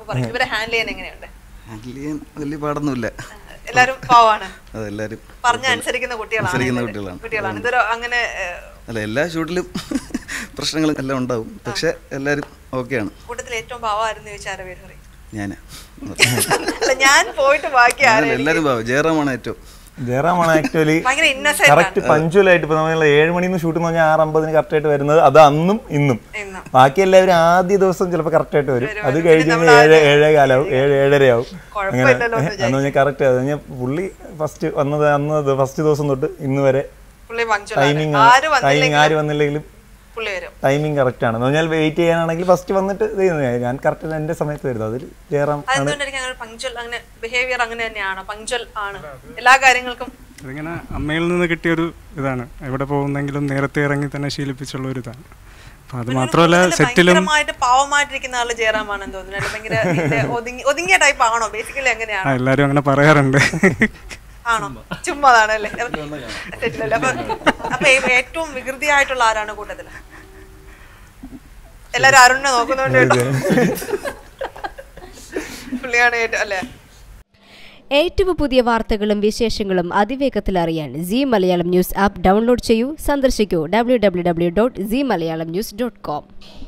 പറയും ഇവരെ ഹാൻഡിൽ ചെയ്യാൻ എങ്ങനെയുണ്ട് ഹാൻഡിൽ ചെയ്യാൻ വലിയ പാടൊന്നുമില്ല എല്ലാരും പാവാണ് അതെല്ലാവരും പറഞ്ഞ അനുസരിക്കുന്ന കുട്ടികളാണ് അനുസരിക്കുന്ന ഇവര്. കുട്ടികളാണ്. കുട്ടികളാണ് ഇതൊരു അങ്ങനെ ഏഹ്, അല്ല എല്ലാ ഷൂട്ടിലും പ്രശ്നങ്ങളും എല്ലാം ഉണ്ടാവും പക്ഷെ എല്ലാവരും ഓക്കെയാണ് കൂട്ടത്തിൽ ഏറ്റവും പാവമായിരുന്നു ചോദിച്ചാൽ ആരെ പേര് പറയും ഞാൻ അല്ല ഞാൻ പോയിട്ട് ബാക്കി ആരെ എല്ലാവരും പാവം ജയറാമാണ് ഏറ്റവും ജയറാമാണ് ആക്ച്വലി ഭയങ്കര innocent കറക്റ്റ് പഞ്ച്വലായിട്ട് ഇപ്പൊ നമ്മൾ ഏഴ് മണിന്ന് ഷൂട്ട് എന്ന് പറഞ്ഞാൽ ആറ് അമ്പതിന് കറക്റ്റ് ആയിട്ട് വരുന്നത് അത് അന്നും ഇന്നും ഇന്നും. ബാക്കി എല്ലാവരും ആദ്യ ദിവസം ചിലപ്പോൾ കറക്റ്റ് ആയിട്ട് വരും അത് കഴിഞ്ഞ് കഴിഞ്ഞാൽ ഏഴ് ഏഴേ കാലാവും ഏഴ് ഏഴരയാവും അങ്ങനെ കുഴപ്പമില്ലല്ലോ എന്ന് എന്ന് പറഞ്ഞാൽ കറക്റ്റ് അത് കഴിഞ്ഞാൽ പുള്ളി ഫസ്റ്റ് വന്നത് അന്ന് ഫസ്റ്റ് ദിവസം തൊട്ട് ഇന്ന് വരെ പുള്ളി punctual ആണ്. ടൈമിങ് ആര് ടൈമിങ് വന്നില്ലെങ്കിലും ആര് വന്നില്ലെങ്കിലും പുള്ളി വരും ടൈമിങ് കറക്റ്റ് ആണ് എന്ന് പറഞ്ഞാൽ വെയിറ്റ് ചെയ്യാനാണെങ്കിൽ ഫസ്റ്റ് വന്നിട്ട് ഇത് ചെയ്യുന്നത് ഞാൻ കറക്റ്റ് എൻ്റെ സമയത്ത് വരുന്നത് അതിൽ ജയറാം അതെന്തുകൊണ്ടായിരിക്കും അങ്ങനെ പങ്ക്ച്വൽ അങ്ങനെ ബിഹേവിയർ അങ്ങനെ തന്നെയാണ് പങ്ക്ച്വൽ ആണ് എല്ലാ കാര്യങ്ങൾക്കും അതിങ്ങനെ അമ്മയിൽ നിന്ന് കിട്ടിയൊരു ഇതാണ് എവിടെ പോകുന്നെങ്കിലും നേരത്തെ ഇറങ്ങി തന്നെ ശീലിപ്പിച്ചുള്ള ഒരു ഇതാണ് അപ്പം അത് മാത്രമല്ല കൂടുതല് സെറ്റിലും ഭയങ്കരമായിട്ട് പാവമായിട്ടിരിക്കുന്ന ആള് ജയറാമാണെന്ന് തോന്നുന്നു അല്ല ഭയങ്കര ഇതിന്റെ ഒതുങ്ങി- ഒതുങ്ങിയ ടൈപ്പ് ആണോ ബേസിക്കലി എങ്ങനെയാണ് ആ, എല്ലാവരും അങ്ങനെ പറയാറുണ്ട് ആണോ ചുമ്മാതാണ് അല്ലേ തെറ്റില്ലല്ലോ അപ്പൊ അപ്പൊ ഏ- ഏറ്റവും വികൃതിയായിട്ടുള്ള ആരാണ് കൂട്ടത്തില് എല്ലാരും അരുണിനെ നോക്കുന്നുണ്ട് കേട്ടോ പുള്ളിയാണ് ഏറ്റവും അല്ലേ ഏറ്റവും പുതിയ വാർത്തകളും വിശേഷങ്ങളും അതിവേഗത്തിൽ അറിയാൻ C Malayalam news app download ചെയ്യൂ സന്ദർശിക്കൂ W W W dot C Malayalam news dot com